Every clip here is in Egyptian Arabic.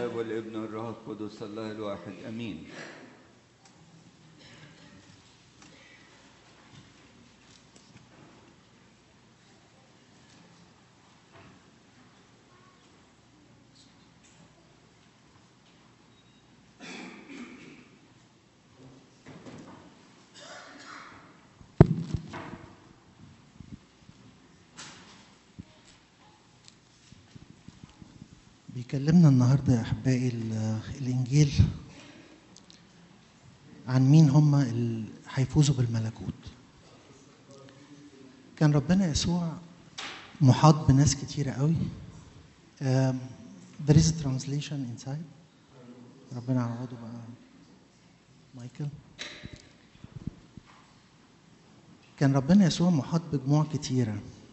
الاب والابن والروح القدس الله الواحد امين بيكلمنا النهارده يا احبائي ال- الانجيل عن مين هم اللي هيفوزوا بالملكوت كان ربنا يسوع محاط بناس كتيرة قوي um, there is a translation inside ربنا يعوضه بقى مايكل كان ربنا يسوع محاط بجموع كتيرة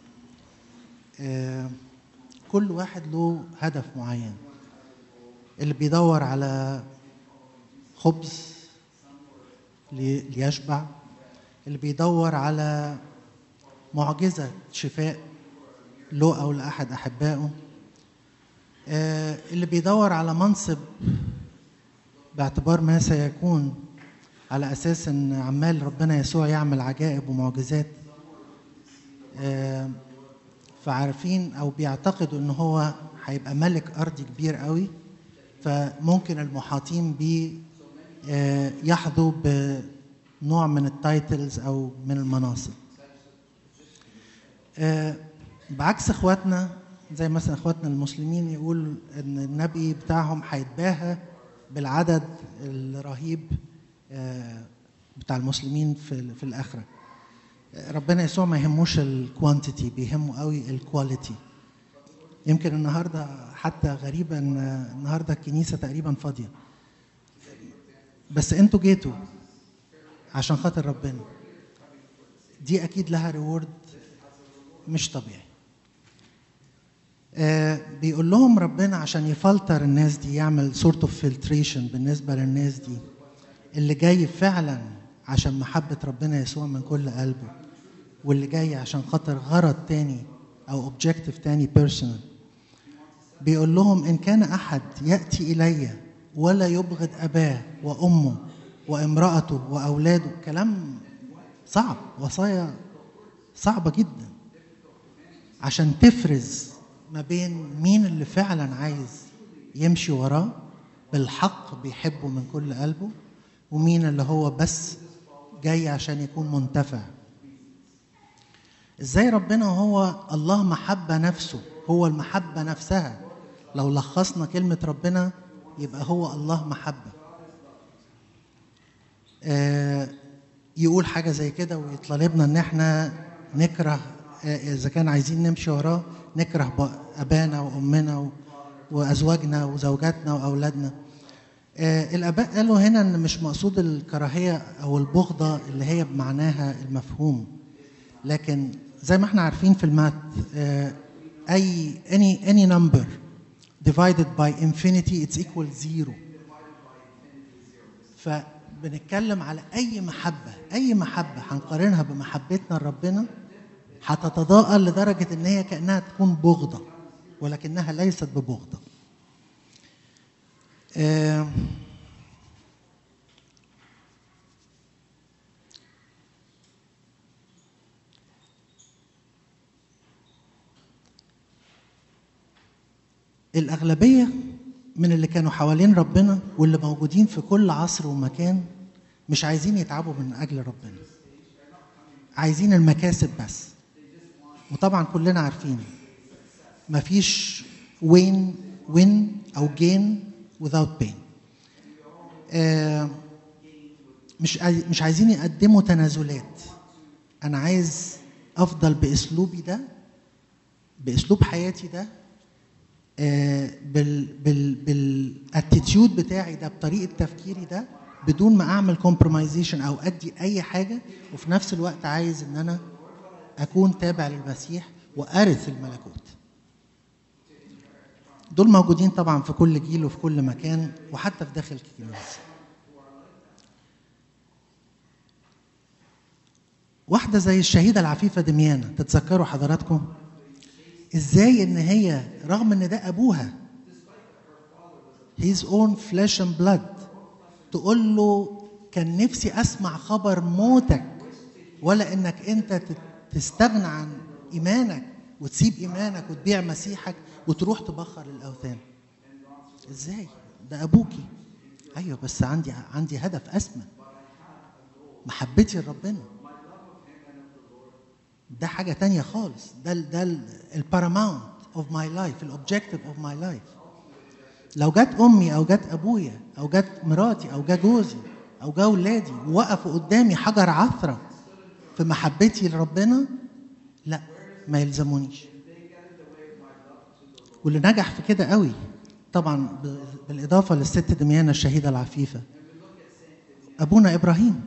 آم، كل واحد له هدف معين اللي بيدور على خبز لي- ليشبع اللي بيدور على معجزة شفاء له أو لأحد أحبائه آه، اللي بيدور على منصب باعتبار ما سيكون على أساس أن عمال ربنا يسوع يعمل عجائب ومعجزات آه، فعارفين او بيعتقدوا ان هو هيبقى ملك ارضي كبير قوي فممكن المحاطين بيه آه، يحظوا بنوع من التايتلز او من المناصب آه، بعكس اخواتنا زي مثلا اخواتنا المسلمين يقول ان النبي بتاعهم هيتباهى بالعدد الرهيب آه، بتاع المسلمين في في الاخره ربنا يسوع ما يهموش الكوانتيتي بيهمه قوي الكواليتي يمكن النهارده حتى غريبه ان النهارده الكنيسه تقريبا فاضيه بس انتوا جيتوا عشان خاطر ربنا دي اكيد لها ريورد مش طبيعي آه بيقول لهم ربنا عشان يفلتر الناس دي يعمل سورت اوف فلتريشن بالنسبه للناس دي اللي جاي فعلا عشان محبه ربنا يسوع من كل قلبه واللي جاي عشان خاطر غرض تاني او اوبجيكتيف تاني بيرسونال بيقول لهم ان كان احد ياتي الي ولا يبغض اباه وامه وامراته واولاده كلام صعب وصايا صعبه جدا عشان تفرز ما بين مين اللي فعلا عايز يمشي وراه بالحق بيحبه من كل قلبه ومين اللي هو بس جاي عشان يكون منتفع ازاي ربنا هو الله محبة نفسه هو المحبة نفسها لو لخصنا كلمة ربنا يبقى هو الله محبة آه يقول حاجة زي كده ويطالبنا ان احنا نكره آه اذا كان عايزين نمشي وراه نكره ب- ابانا وامنا و- وازواجنا وزوجاتنا واولادنا آه الاباء قالوا هنا ان مش مقصود الكراهيه او البغضه اللي هي بمعناها المفهوم لكن زي ما احنا عارفين في المات آه اي any any number divided by infinity it's equal zero فبنتكلم على اي محبه اي محبه هنقارنها بمحبتنا لربنا هتتضاءل لدرجه ان هي كانها تكون بغضه ولكنها ليست ببغضه آه الأغلبية من اللي كانوا حوالين ربنا واللي موجودين في كل عصر ومكان مش عايزين يتعبوا من أجل ربنا عايزين المكاسب بس وطبعا كلنا عارفين مفيش وين وين أو جين without pain آه مش عاي- مش عايزين يقدموا تنازلات أنا عايز أفضل بأسلوبي ده بأسلوب حياتي ده آه، بال بال بالاتيتيود بتاعي ده بطريقه تفكيري ده بدون ما اعمل كومبرومايزيشن او ادي اي حاجه وفي نفس الوقت عايز ان انا اكون تابع للمسيح وارث الملكوت دول موجودين طبعا في كل جيل وفي كل مكان وحتى في داخل الكنيسه واحده زي الشهيده العفيفه دميانه تتذكروا حضراتكم ازاي ان هي رغم ان ده ابوها he his own flesh and blood تقول له كان نفسي اسمع خبر موتك ولا انك انت تت- تستغنى عن ايمانك وتسيب ايمانك وتبيع مسيحك وتروح تبخر الاوثان ازاي ده ابوكي ايوه بس عندي عندي هدف اسمى محبتي لربنا ده حاجه تانية خالص ده ال- ده الباراماونت اوف ماي لايف الاوبجيكتيف اوف ماي لايف لو جت امي او جت ابويا او جت مراتي او جا جوزي او جا ولادي ووقفوا قدامي حجر عثره في محبتي لربنا لا ما يلزمونيش واللي نجح في كده قوي طبعا ب- بالاضافه للست دميانه الشهيده العفيفه ابونا ابراهيم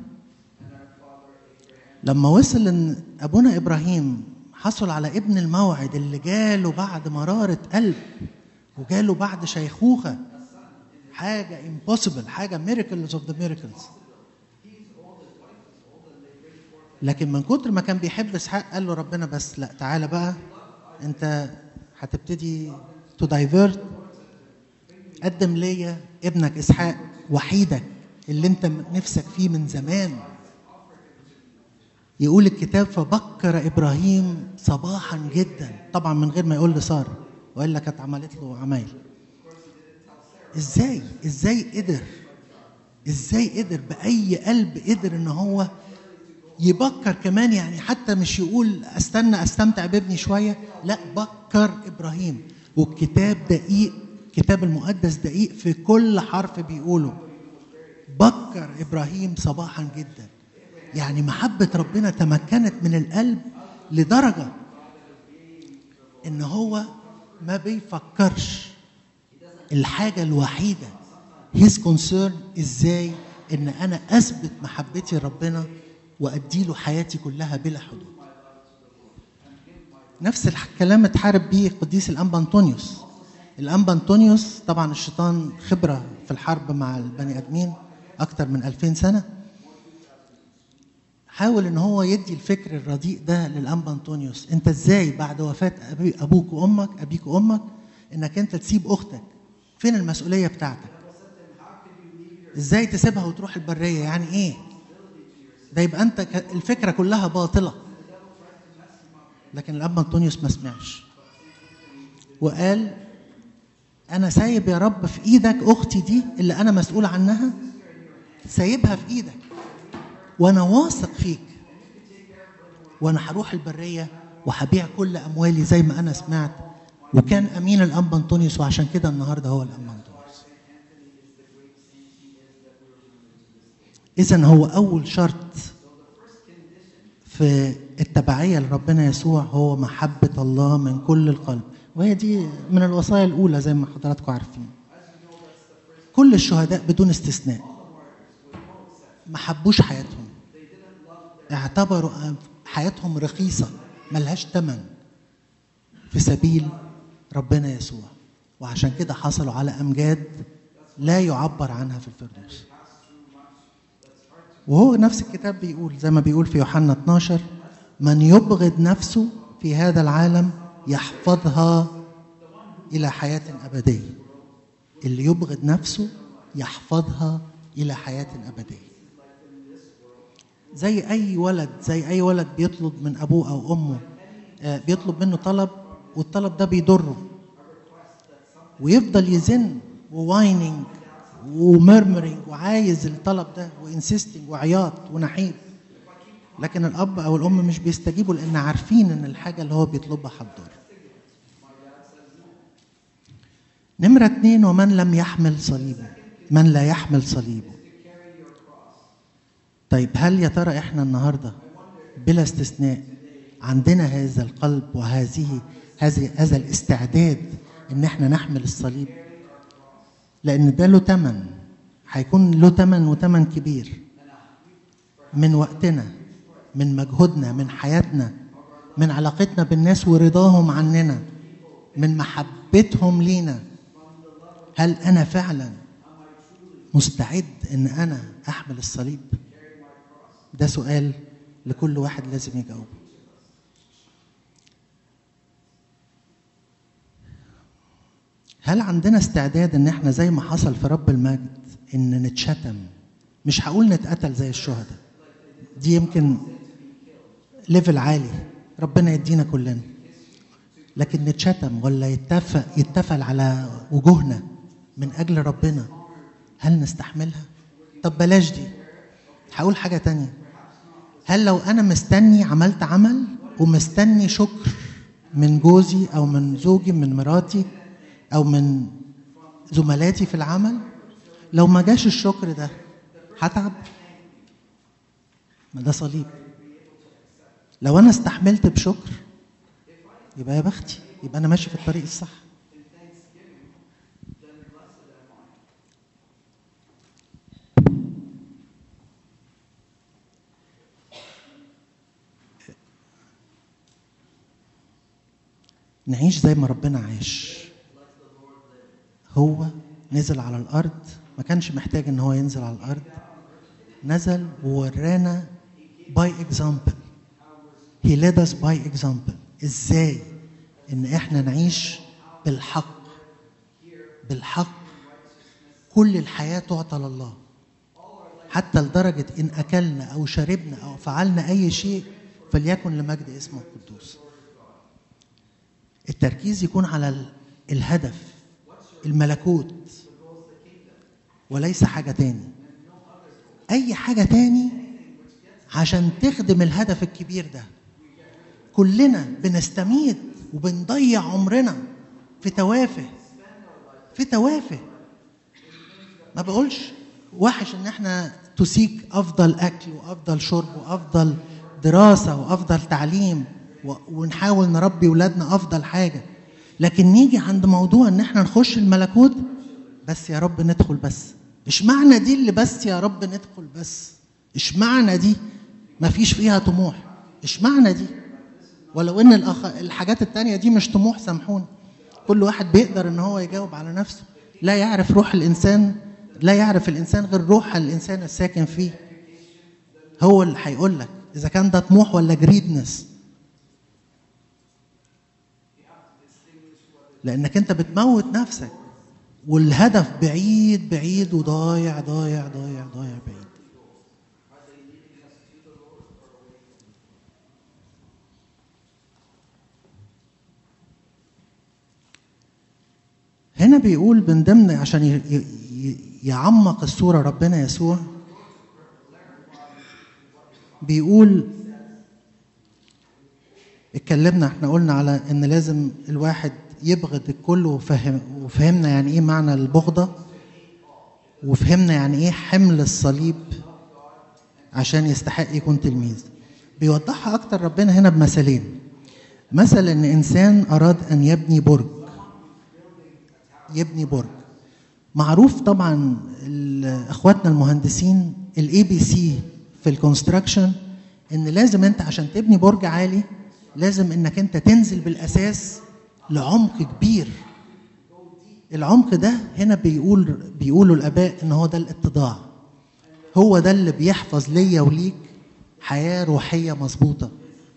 لما وصل ان ابونا ابراهيم حصل على ابن الموعد اللي جاله بعد مراره قلب وجاله بعد شيخوخه حاجه impossible حاجه miracles of the miracles لكن من كتر ما كان بيحب اسحاق قال له ربنا بس لا تعالى بقى انت هتبتدي تو دايفيرت قدم ليا ابنك اسحاق وحيدك اللي انت نفسك فيه من زمان يقول الكتاب فبكر ابراهيم صباحا جدا طبعا من غير ما يقول لساره والا كانت عملت له عمايل ازاي ازاي قدر ازاي قدر باي قلب قدر ان هو يبكر كمان يعني حتى مش يقول استنى استمتع بابني شويه لا بكر ابراهيم والكتاب دقيق الكتاب المقدس دقيق في كل حرف بيقوله بكر ابراهيم صباحا جدا يعني محبه ربنا تمكنت من القلب لدرجه ان هو ما بيفكرش الحاجه الوحيده his concern ازاي ان انا اثبت محبتي لربنا وادي له حياتي كلها بلا حدود نفس الكلام اتحارب بيه قديس الانبا انطونيوس الانبا انطونيوس طبعا الشيطان خبره في الحرب مع البني ادمين اكتر من 2000 سنه حاول ان هو يدي الفكر الرديء ده للانبا انطونيوس انت ازاي بعد وفاه أبي ابوك وامك ابيك وامك انك انت تسيب اختك فين المسؤوليه بتاعتك ازاي تسيبها وتروح البريه يعني ايه ده يبقى انت ك- الفكره كلها باطله لكن الاب انطونيوس ما سمعش وقال انا سايب يا رب في ايدك اختي دي اللي انا مسؤول عنها سايبها في ايدك وانا واثق فيك وانا هروح البريه وهبيع كل اموالي زي ما انا سمعت وكان امين الانبا انطونيوس وعشان كده النهارده هو الانبا انطونيوس اذا هو اول شرط في التبعيه لربنا يسوع هو محبه الله من كل القلب وهي دي من الوصايا الاولى زي ما حضراتكم عارفين كل الشهداء بدون استثناء ما حبوش حياتهم اعتبروا حياتهم رخيصه ملهاش ثمن في سبيل ربنا يسوع وعشان كده حصلوا على امجاد لا يعبر عنها في الفردوس وهو نفس الكتاب بيقول زي ما بيقول في يوحنا 12 من يبغض نفسه في هذا العالم يحفظها الى حياه ابديه اللي يبغض نفسه يحفظها الى حياه ابديه زي اي ولد زي اي ولد بيطلب من ابوه او امه آه، بيطلب منه طلب والطلب ده بيضره ويفضل يزن ووايننج ومرمرنج وعايز الطلب ده وانسيستنج وعياط ونحيب لكن الاب او الام مش بيستجيبوا لان عارفين ان الحاجه اللي هو بيطلبها هتضر نمرة اتنين ومن لم يحمل صليبه من لا يحمل صليبه طيب هل يا ترى احنا النهارده بلا استثناء عندنا هذا القلب وهذه هذه هذا الاستعداد ان احنا نحمل الصليب لان ده له ثمن هيكون له ثمن وثمن كبير من وقتنا من مجهودنا من حياتنا من علاقتنا بالناس ورضاهم عننا من محبتهم لينا هل انا فعلا مستعد ان انا احمل الصليب ده سؤال لكل واحد لازم يجاوبه هل عندنا استعداد ان احنا زي ما حصل في رب المجد ان نتشتم مش هقول نتقتل زي الشهداء دي يمكن ليفل عالي ربنا يدينا كلنا لكن نتشتم ولا يتفق يتفل على وجوهنا من اجل ربنا هل نستحملها طب بلاش دي هقول حاجه تانية هل لو انا مستني عملت عمل ومستني شكر من جوزي او من زوجي من مراتي او من زملاتي في العمل لو ما جاش الشكر ده هتعب ما ده صليب لو انا استحملت بشكر يبقى يا بختي يبقى انا ماشي في الطريق الصح نعيش زي ما ربنا عاش هو نزل على الارض ما كانش محتاج ان هو ينزل على الارض نزل وورانا باي اكزامبل he led us by example ازاي ان احنا نعيش بالحق بالحق كل الحياة تعطى لله حتى لدرجة إن أكلنا أو شربنا أو فعلنا أي شيء فليكن لمجد اسمه القدوس التركيز يكون على ال- الهدف الملكوت وليس حاجة تاني أي حاجة تاني عشان تخدم الهدف الكبير ده كلنا بنستميت وبنضيع عمرنا في توافه في توافه ما بقولش وحش ان احنا تسيك افضل اكل وافضل شرب وافضل دراسه وافضل تعليم و- ونحاول نربي ولادنا افضل حاجه لكن نيجي عند موضوع ان احنا نخش الملكوت بس يا رب ندخل بس اشمعنى دي اللي بس يا رب ندخل بس اشمعنى دي ما فيش فيها طموح اشمعنى دي ولو ان الأخ... الحاجات التانية دي مش طموح سامحوني كل واحد بيقدر ان هو يجاوب على نفسه لا يعرف روح الانسان لا يعرف الانسان غير روح الانسان الساكن فيه هو اللي هيقول لك اذا كان ده طموح ولا جريدنس لانك انت بتموت نفسك والهدف بعيد بعيد وضايع ضايع ضايع ضايع بعيد هنا بيقول من ضمن عشان ي- ي- ي- يعمق الصورة ربنا يسوع بيقول اتكلمنا احنا قلنا على ان لازم الواحد يبغض الكل وفهم وفهمنا يعني ايه معنى البغضة وفهمنا يعني ايه حمل الصليب عشان يستحق يكون تلميذ بيوضحها اكتر ربنا هنا بمثلين مثل ان انسان اراد ان يبني برج يبني برج معروف طبعا ال- اخواتنا المهندسين الاي بي سي في الكونستراكشن ان لازم انت عشان تبني برج عالي لازم انك انت تنزل بالاساس لعمق كبير العمق ده هنا بيقول بيقولوا الاباء ان هو ده الاتضاع هو ده اللي بيحفظ ليا وليك حياه روحيه مظبوطه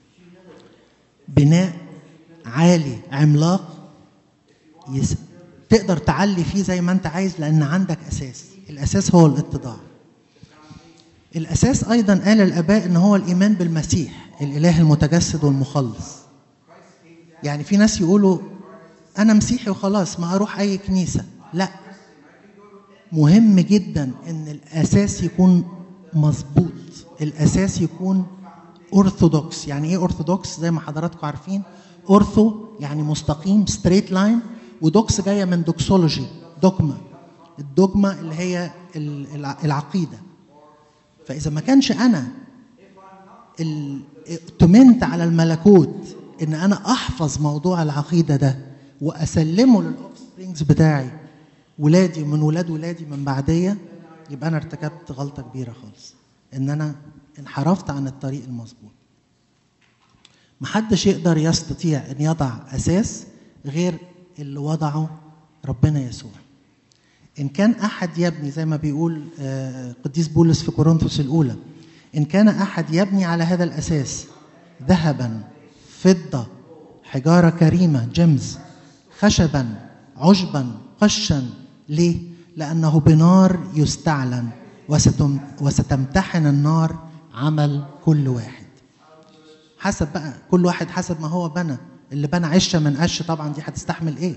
بناء عالي عملاق يس... تقدر تعلي فيه زي ما انت عايز لان عندك اساس الاساس هو الاتضاع الاساس ايضا قال الاباء ان هو الايمان بالمسيح الاله المتجسد والمخلص يعني في ناس يقولوا انا مسيحي وخلاص ما اروح اي كنيسه لا مهم جدا ان الاساس يكون مظبوط الاساس يكون اورثودوكس يعني ايه اورثودوكس زي ما حضراتكم عارفين اورثو يعني مستقيم ستريت لاين ودوكس جايه من دوكسولوجي دوجما الدوجما اللي هي ال- الع- العقيده فاذا ما كانش انا ال- اؤتمنت على الملكوت ان انا احفظ موضوع العقيده ده واسلمه للاوفسبرينجز بتاعي ولادي ومن ولاد ولادي من بعديه يبقى انا ارتكبت غلطه كبيره خالص ان انا انحرفت عن الطريق المظبوط محدش يقدر يستطيع ان يضع اساس غير اللي وضعه ربنا يسوع ان كان احد يبني زي ما بيقول آه، قديس بولس في كورنثوس الاولى ان كان احد يبني على هذا الاساس ذهبا فضه حجاره كريمه جيمز خشبا عشبا قشا ليه لانه بنار يستعلن وستم وستمتحن النار عمل كل واحد حسب بقى كل واحد حسب ما هو بنى اللي بنى عشه من قش طبعا دي هتستحمل ايه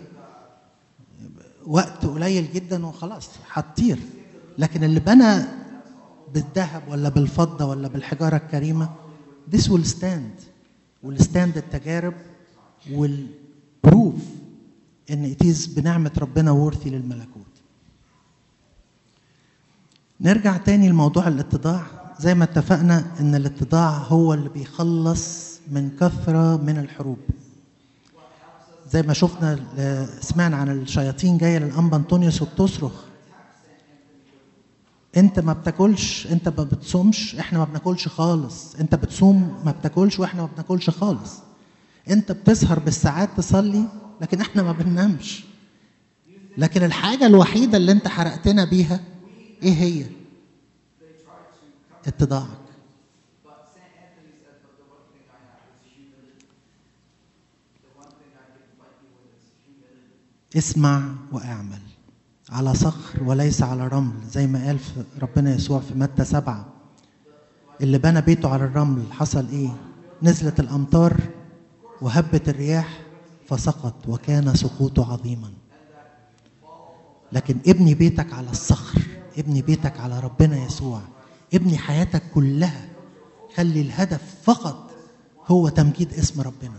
وقت قليل جدا وخلاص هتطير لكن اللي بنى بالذهب ولا بالفضة ولا بالحجارة الكريمة this will stand will stand التجارب والبروف ان it is بنعمة ربنا worthy للملكوت نرجع تاني لموضوع الاتضاع زي ما اتفقنا ان الاتضاع هو اللي بيخلص من كثرة من الحروب زي ما شفنا سمعنا عن الشياطين جايه للانبا انطونيوس وبتصرخ انت ما بتاكلش انت ما بتصومش احنا ما بناكلش خالص انت بتصوم ما بتاكلش واحنا ما بناكلش خالص انت بتسهر بالساعات تصلي لكن احنا ما بننامش لكن الحاجة الوحيدة اللي انت حرقتنا بيها ايه هي اتضاعك اسمع واعمل على صخر وليس على رمل زي ما قال في ربنا يسوع في متى سبعة اللي بنى بيته على الرمل حصل ايه نزلت الامطار وهبت الرياح فسقط وكان سقوطه عظيما لكن ابني بيتك على الصخر ابني بيتك على ربنا يسوع ابني حياتك كلها خلي الهدف فقط هو تمجيد اسم ربنا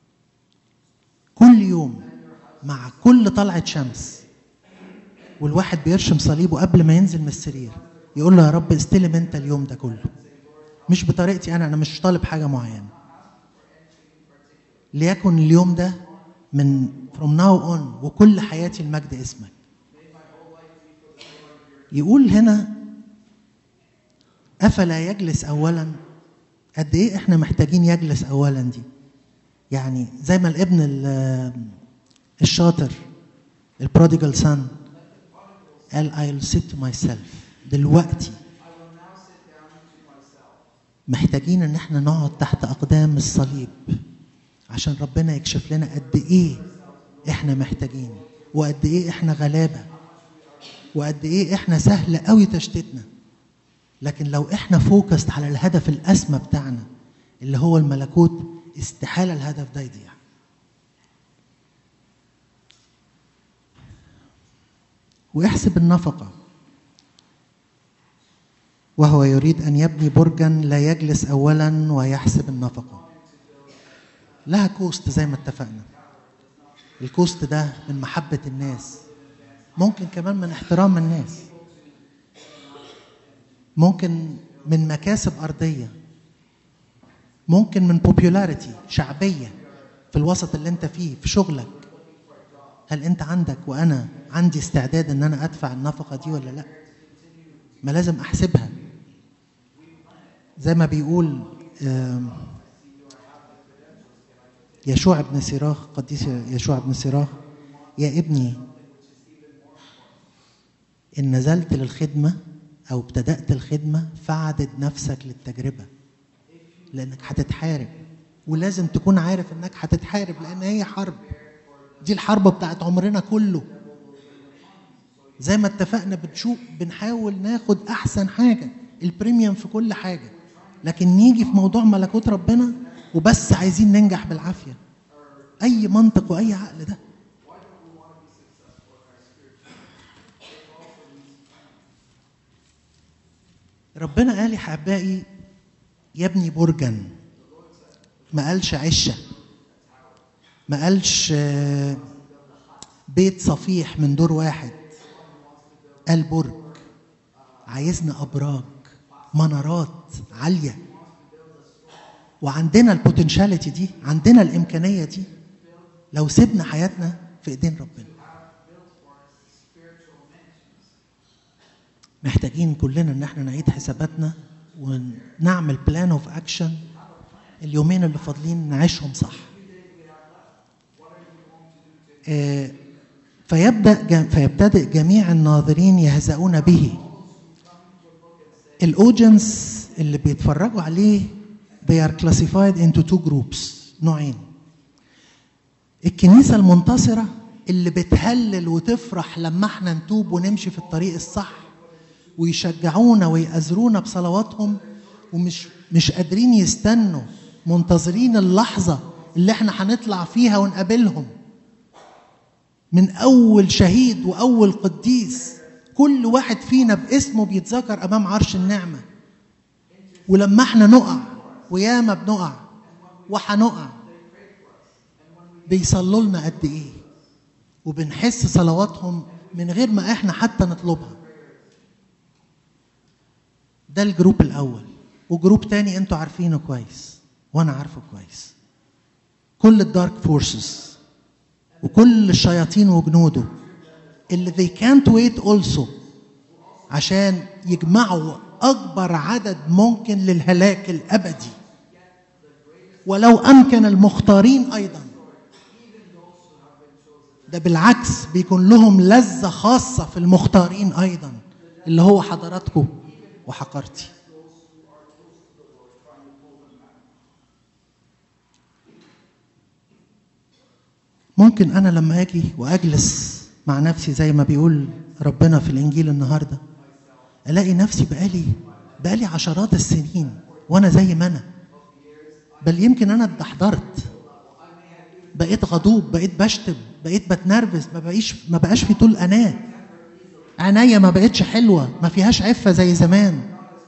كل يوم مع كل طلعة شمس والواحد بيرشم صليبه قبل ما ينزل من السرير يقول له يا رب استلم انت اليوم ده كله مش بطريقتي انا انا مش طالب حاجه معينه ليكن اليوم ده من from now on وكل حياتي المجد اسمك يقول هنا افلا يجلس اولا قد ايه احنا محتاجين يجلس اولا دي يعني زي ما الابن الشاطر البروديجال سان قال I'll sit to myself دلوقتي محتاجين ان احنا نقعد تحت اقدام الصليب عشان ربنا يكشف لنا قد ايه احنا محتاجين وقد ايه احنا غلابه وقد ايه احنا سهل قوي تشتتنا لكن لو احنا فوكست على الهدف الاسمى بتاعنا اللي هو الملكوت استحاله الهدف ده يضيع واحسب النفقه وهو يريد ان يبني برجا لا يجلس اولا ويحسب النفقه لها كوست زي ما اتفقنا الكوست ده من محبه الناس ممكن كمان من احترام الناس ممكن من مكاسب ارضيه ممكن من بوبيولاريتي شعبيه في الوسط اللي انت فيه في شغلك هل انت عندك وانا عندي استعداد ان انا ادفع النفقه دي ولا لا ما لازم احسبها زي ما بيقول يشوع بن سراخ قديس يشوع بن سراخ يا ابني ان نزلت للخدمه او ابتدات الخدمه فعدد نفسك للتجربه لانك هتتحارب ولازم تكون عارف انك هتتحارب لان هي حرب دي الحرب بتاعت عمرنا كله زي ما اتفقنا بنشوف بنحاول ناخد احسن حاجه البريميوم في كل حاجه لكن نيجي في موضوع ملكوت ربنا وبس عايزين ننجح بالعافيه اي منطق واي عقل ده ربنا قال يا احبائي يبني برجا ما قالش عشه ما قالش بيت صفيح من دور واحد قال برج عايزنا ابراج منارات عاليه وعندنا البوتنشاليتي دي عندنا الامكانيه دي لو سيبنا حياتنا في ايدين ربنا محتاجين كلنا ان احنا نعيد حساباتنا ونعمل بلان اوف اكشن اليومين اللي فاضلين نعيشهم صح فيبدا فيبتدئ جميع الناظرين يهزؤون به الاودينس اللي بيتفرجوا عليه they are classified into two groups نوعين الكنيسه المنتصره اللي بتهلل وتفرح لما احنا نتوب ونمشي في الطريق الصح ويشجعونا ويأزرونا بصلواتهم ومش مش قادرين يستنوا منتظرين اللحظة اللي احنا هنطلع فيها ونقابلهم من أول شهيد وأول قديس كل واحد فينا باسمه بيتذكر أمام عرش النعمة ولما احنا نقع وياما بنقع وهنقع بيصلوا لنا قد ايه وبنحس صلواتهم من غير ما احنا حتى نطلبها ده الجروب الاول وجروب تاني انتوا عارفينه كويس وانا عارفه كويس كل الدارك فورسز وكل الشياطين وجنوده اللي they can't wait also عشان يجمعوا اكبر عدد ممكن للهلاك الابدي ولو امكن المختارين ايضا ده بالعكس بيكون لهم لذة خاصة في المختارين أيضا اللي هو حضراتكم وحقرتي ممكن أنا لما أجي وأجلس مع نفسي زي ما بيقول ربنا في الإنجيل النهاردة ألاقي نفسي بقالي بقالي عشرات السنين وأنا زي ما أنا بل يمكن أنا اتدحضرت بقيت غضوب بقيت بشتم بقيت بتنرفز ما بقيش ما بقاش في طول اناه عينيا ما بقتش حلوه ما فيهاش عفه زي زمان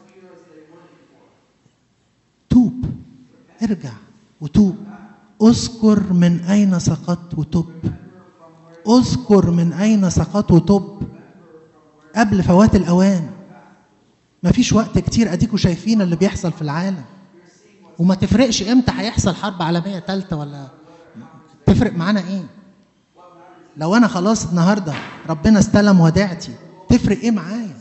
توب ارجع وتوب اذكر من اين سقطت وتب اذكر من اين سقطت وتب قبل فوات الاوان ما فيش وقت كتير اديكوا شايفين اللي بيحصل في العالم وما تفرقش امتى هيحصل حرب عالميه ثالثه ولا تفرق معانا ايه لو انا خلاص النهارده ربنا استلم وديعتي تفرق ايه معايا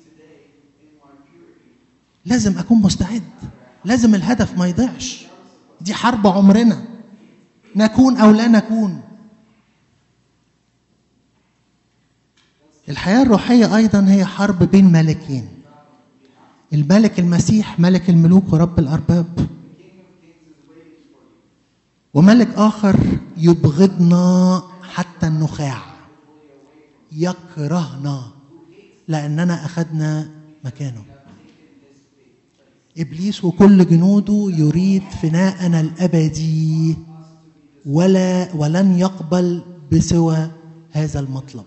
لازم اكون مستعد لازم الهدف ما يضيعش دي حرب عمرنا نكون او لا نكون الحياه الروحيه ايضا هي حرب بين ملكين الملك المسيح ملك الملوك ورب الارباب وملك آخر يبغضنا حتى النخاع يكرهنا لأننا أخذنا مكانه إبليس وكل جنوده يريد فناءنا الأبدي ولا ولن يقبل بسوى هذا المطلب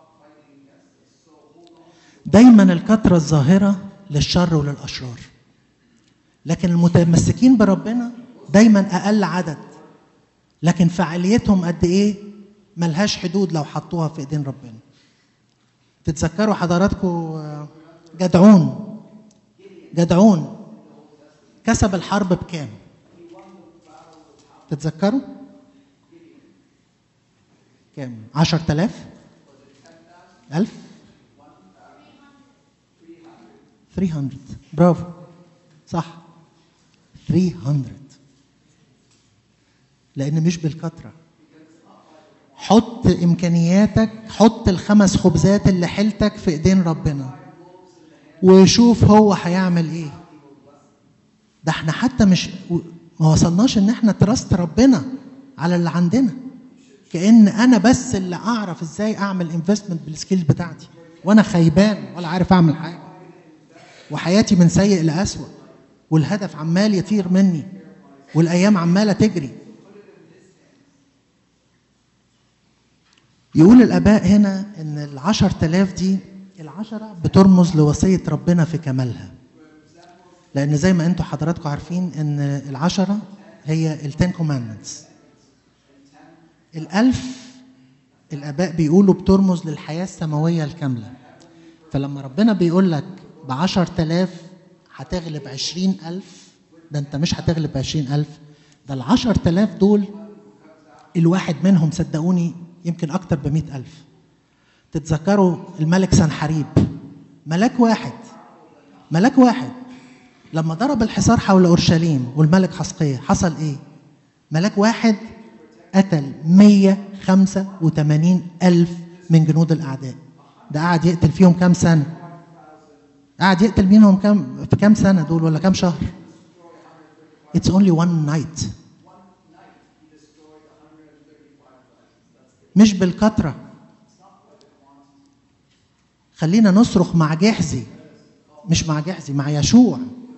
دايما الكثرة الظاهرة للشر وللأشرار لكن المتمسكين بربنا دايما أقل عدد لكن فعاليتهم قد ايه ملهاش حدود لو حطوها في ايدين ربنا تتذكروا حضراتكم جدعون جدعون كسب الحرب بكام تتذكروا كام عشر تلاف ألف 300 برافو صح 300 لان مش بالكثره حط امكانياتك حط الخمس خبزات اللي حيلتك في ايدين ربنا وشوف هو هيعمل ايه ده احنا حتى مش ما وصلناش ان احنا تراست ربنا على اللي عندنا كان انا بس اللي اعرف ازاي اعمل انفستمنت بالسكيل بتاعتي وانا خيبان ولا عارف اعمل حاجه وحياتي من سيء لاسوء والهدف عمال يطير مني والايام عماله تجري يقول الآباء هنا إن العشر تلاف دي العشرة بترمز لوصية ربنا في كمالها لأن زي ما أنتم حضراتكم عارفين إن العشرة هي التين كوماندمنتس الألف الآباء بيقولوا بترمز للحياة السماوية الكاملة فلما ربنا بيقول لك بعشر تلاف هتغلب عشرين ألف ده أنت مش هتغلب عشرين ألف ده العشر تلاف دول الواحد منهم صدقوني يمكن أكتر بمئة ألف تتذكروا الملك سنحريب ملاك واحد ملاك واحد لما ضرب الحصار حول أورشليم والملك حسقية حصل إيه؟ ملاك واحد قتل 185 ألف من جنود الأعداء ده قعد يقتل فيهم كام سنة قعد يقتل منهم كام في كام سنة دول ولا كام شهر It's only one night مش بالكثرة خلينا نصرخ مع جحزي مش مع جحزي مع يشوع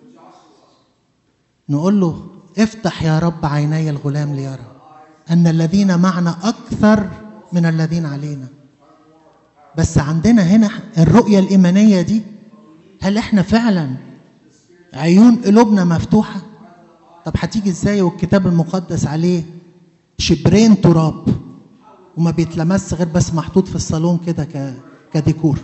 نقول له افتح يا رب عيني الغلام ليرى ان الذين معنا اكثر من الذين علينا بس عندنا هنا الرؤيه الايمانيه دي هل احنا فعلا عيون قلوبنا مفتوحه طب هتيجي ازاي والكتاب المقدس عليه شبرين تراب وما بيتلمس غير بس محطوط في الصالون كده ك... كديكور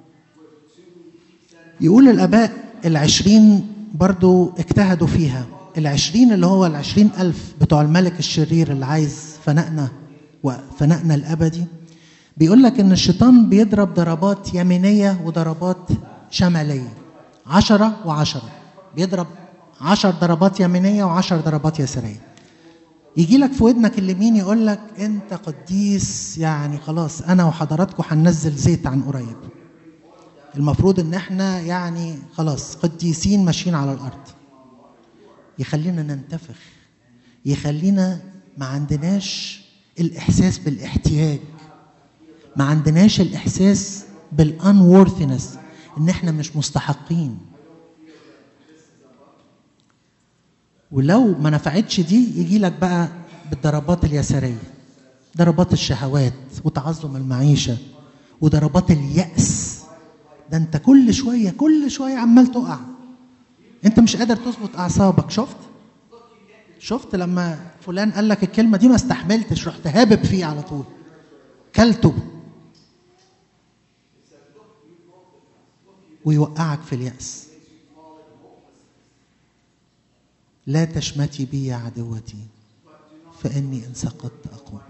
يقول الآباء العشرين برضو اجتهدوا فيها العشرين اللي هو العشرين ألف بتوع الملك الشرير اللي عايز فنائنا وفنائنا الأبدي بيقول لك إن الشيطان بيضرب ضربات يمينية وضربات شمالية عشرة وعشرة بيضرب عشر ضربات يمينية وعشر ضربات يسارية يجي لك في ودنك اليمين يقول لك انت قديس يعني خلاص انا وحضراتكم هننزل زيت عن قريب المفروض ان احنا يعني خلاص قديسين ماشيين على الارض يخلينا ننتفخ يخلينا ما عندناش الاحساس بالاحتياج ما عندناش الاحساس بالانورثنس ان احنا مش مستحقين ولو ما نفعتش دي يجي لك بقى بالضربات اليساريه ضربات الشهوات وتعظم المعيشه وضربات اليأس ده انت كل شويه كل شويه عمال تقع انت مش قادر تظبط اعصابك شفت شفت لما فلان قال لك الكلمه دي ما استحملتش رحت هابب فيه على طول كلته ويوقعك في اليأس لا تشمتي بي يا عدوتي فإني إن سقطت أقوم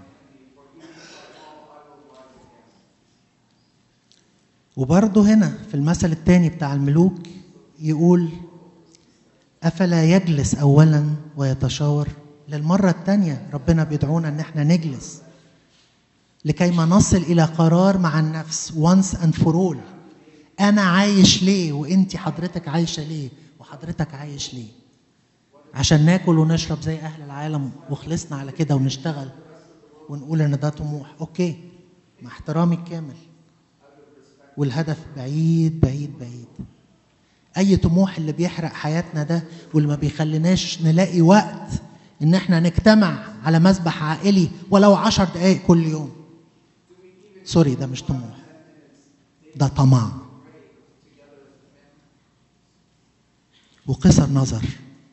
وبرضه هنا في المثل الثاني بتاع الملوك يقول أفلا يجلس أولا ويتشاور للمرة الثانية ربنا بيدعونا إن احنا نجلس لكي ما نصل إلى قرار مع النفس once and for all أنا عايش ليه وأنت حضرتك عايشة ليه وحضرتك عايش ليه عشان ناكل ونشرب زي أهل العالم وخلصنا على كده ونشتغل ونقول إن ده طموح أوكي مع احترامي الكامل والهدف بعيد بعيد بعيد اي طموح اللي بيحرق حياتنا ده واللي ما بيخليناش نلاقي وقت ان احنا نجتمع على مسبح عائلي ولو عشر دقايق كل يوم سوري ده مش طموح ده طمع وقصر نظر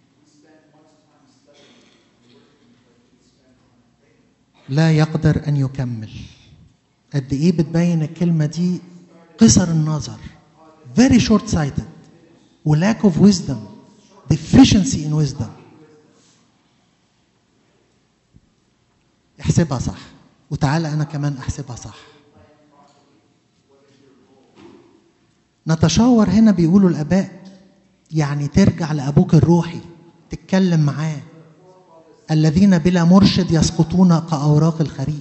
لا يقدر ان يكمل قد ايه بتبين الكلمه دي قصر النظر very short sighted و lack of wisdom deficiency in wisdom احسبها صح وتعالى انا كمان احسبها صح نتشاور هنا بيقولوا الاباء يعني ترجع لابوك الروحي تتكلم معاه الذين بلا مرشد يسقطون كاوراق الخريف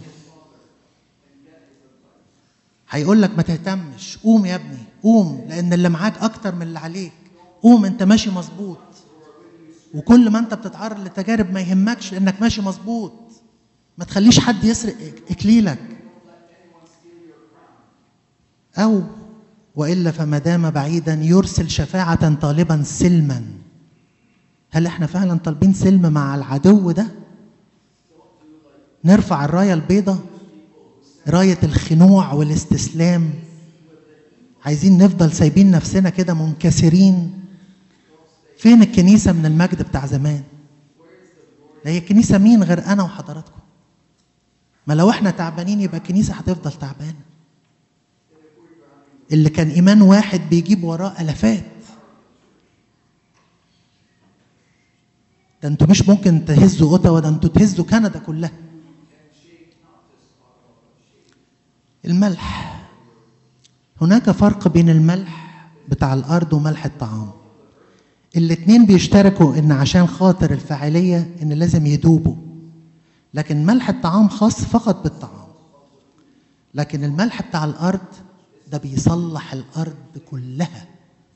هيقول لك ما تهتمش قوم يا ابني قوم لان اللي معاك اكتر من اللي عليك قوم انت ماشي مظبوط وكل ما انت بتتعرض لتجارب ما يهمكش انك ماشي مظبوط ما تخليش حد يسرق اكليلك او والا فما دام بعيدا يرسل شفاعه طالبا سلما هل احنا فعلا طالبين سلم مع العدو ده نرفع الرايه البيضاء رايه الخنوع والاستسلام عايزين نفضل سايبين نفسنا كده منكسرين فين الكنيسه من المجد بتاع زمان لا هي الكنيسه مين غير انا وحضراتكم ما لو احنا تعبانين يبقى الكنيسه هتفضل تعبانه اللي كان ايمان واحد بيجيب وراه الافات ده انتوا مش ممكن تهزوا اوتاوا ده انتوا تهزوا كندا كلها الملح هناك فرق بين الملح بتاع الارض وملح الطعام الاتنين بيشتركوا ان عشان خاطر الفاعليه ان لازم يدوبوا لكن ملح الطعام خاص فقط بالطعام لكن الملح بتاع الارض ده بيصلح الارض كلها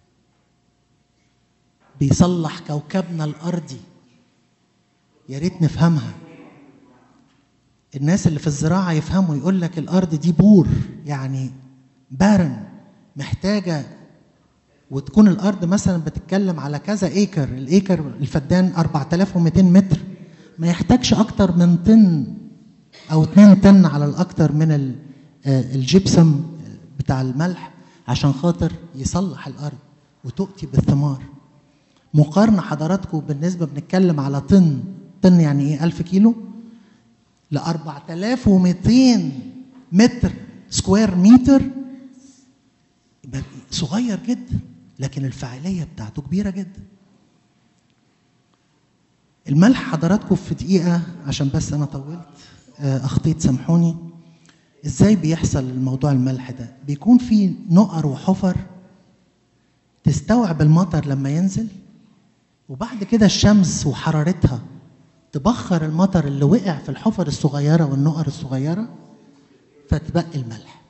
بيصلح كوكبنا الارضي يا ريت نفهمها الناس اللي في الزراعة يفهموا يقول لك الأرض دي بور يعني بارن محتاجة وتكون الأرض مثلا بتتكلم على كذا إيكر الإيكر الفدان 4200 متر ما يحتاجش أكتر من طن أو 2 طن على الأكتر من ال- آه، الجبسم بتاع الملح عشان خاطر يصلح الأرض وتؤتي بالثمار مقارنة حضراتكم بالنسبة بنتكلم على طن طن يعني ايه 1000 كيلو ل 4200 متر سكوير متر يبقى صغير جدا لكن الفاعلية بتاعته كبيرة جدا الملح حضراتكم في دقيقة عشان بس أنا طولت آه، أخطيت سامحوني إزاي بيحصل الموضوع الملح ده بيكون في نقر وحفر تستوعب المطر لما ينزل وبعد كده الشمس وحرارتها تبخر المطر اللي وقع في الحفر الصغيرة والنقر الصغيرة فتبقي الملح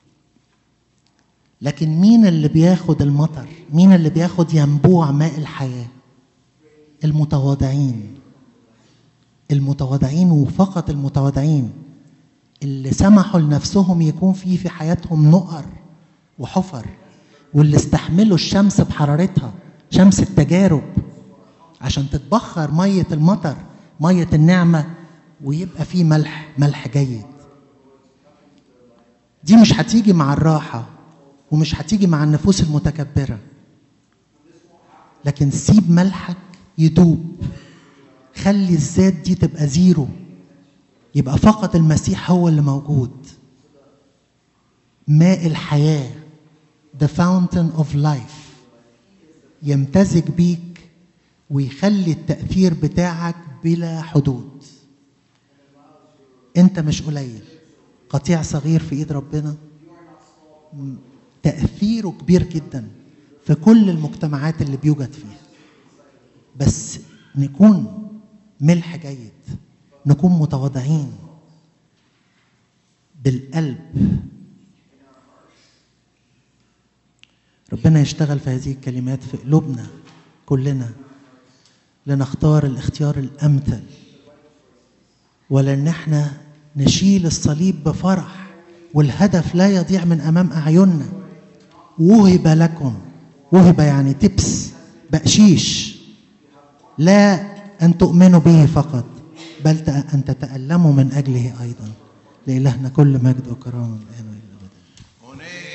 لكن مين اللي بياخد المطر مين اللي بياخد ينبوع ماء الحياة المتواضعين المتواضعين وفقط المتواضعين اللي سمحوا لنفسهم يكون في في حياتهم نقر وحفر واللي استحملوا الشمس بحرارتها شمس التجارب عشان تتبخر مية المطر مية النعمة ويبقى فيه ملح ملح جيد دي مش هتيجي مع الراحة ومش هتيجي مع النفوس المتكبرة لكن سيب ملحك يدوب خلي الذات دي تبقى زيرو يبقى فقط المسيح هو اللي موجود ماء الحياة the fountain of life يمتزج بيك ويخلي التأثير بتاعك بلا حدود انت مش قليل قطيع صغير في ايد ربنا م- تأثيره كبير جدا في كل المجتمعات اللي بيوجد فيها بس نكون ملح جيد نكون متواضعين بالقلب ربنا يشتغل في هذه الكلمات في قلوبنا كلنا لنختار الاختيار الامثل ولان احنا نشيل الصليب بفرح والهدف لا يضيع من امام اعيننا وهب لكم وهب يعني تبس بقشيش لا ان تؤمنوا به فقط بل تأ- ان تتالموا من اجله ايضا لالهنا كل مجد وكرامه الان والى الابد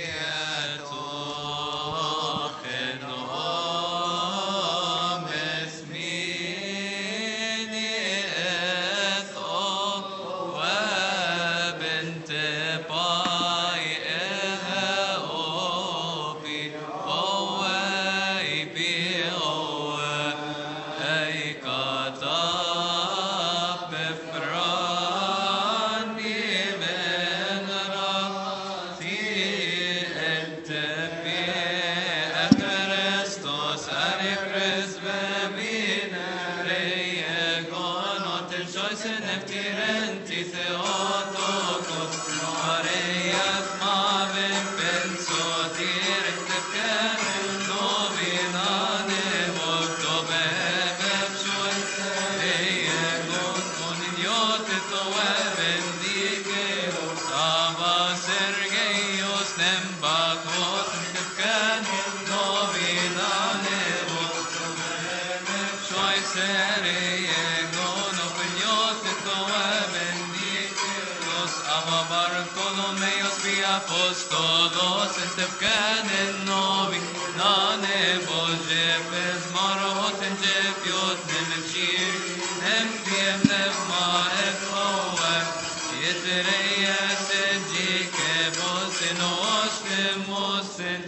Apostolos estefkan en novi nane bože bez marot en jefjot nem shir nem piem nem ma efoa yetreya sejike bosin ostem mosen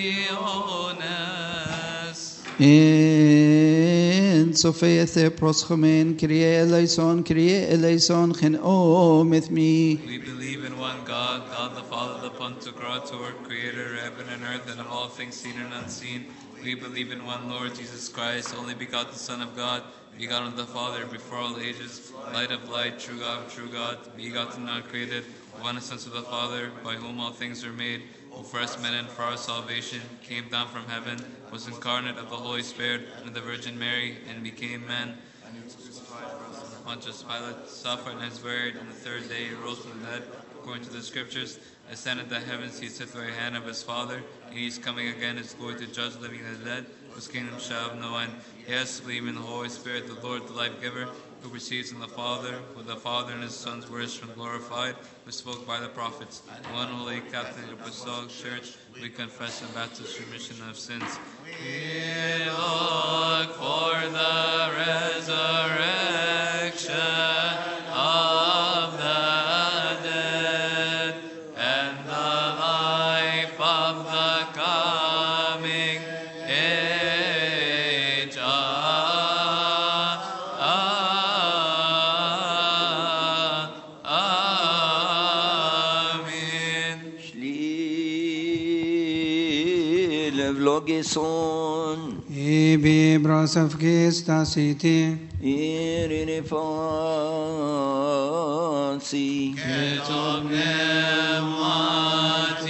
tionas En Sofia Thepros Chomen, Kyrie eleison, Kyrie eleison, Chen O Mithmi. We believe in one God, God the Father, the Pantocrator, creator of heaven and earth and of all things seen and unseen. We believe in one Lord Jesus Christ, only begotten Son of God, begotten of the Father before all ages, light of light, true God of true God, begotten not created, one essence of the Father, by whom all things are made, who first met and for our salvation came down from heaven, was incarnate of the Holy Spirit and of the Virgin Mary, and became man. Pontius Pilate, suffered and is buried, and the third day he rose from the dead, according to the Scriptures, ascended to the heavens, he sits at the right hand of his Father, and he is coming again his glory to judge the living and the dead, whose kingdom shall have no end. Yes, believe in the Holy Spirit, the Lord, the life giver, who proceeds from the Father, with the Father and his Son's worship glorified, who spoke by the prophets. One holy Catholic Apostolic Church, we confess and baptize remission of sins. We look for the resurrection of the dead and the life of the coming age. Amen. Shli levlogison Ibi brasaf gesta siti. irine fansi Ketobnem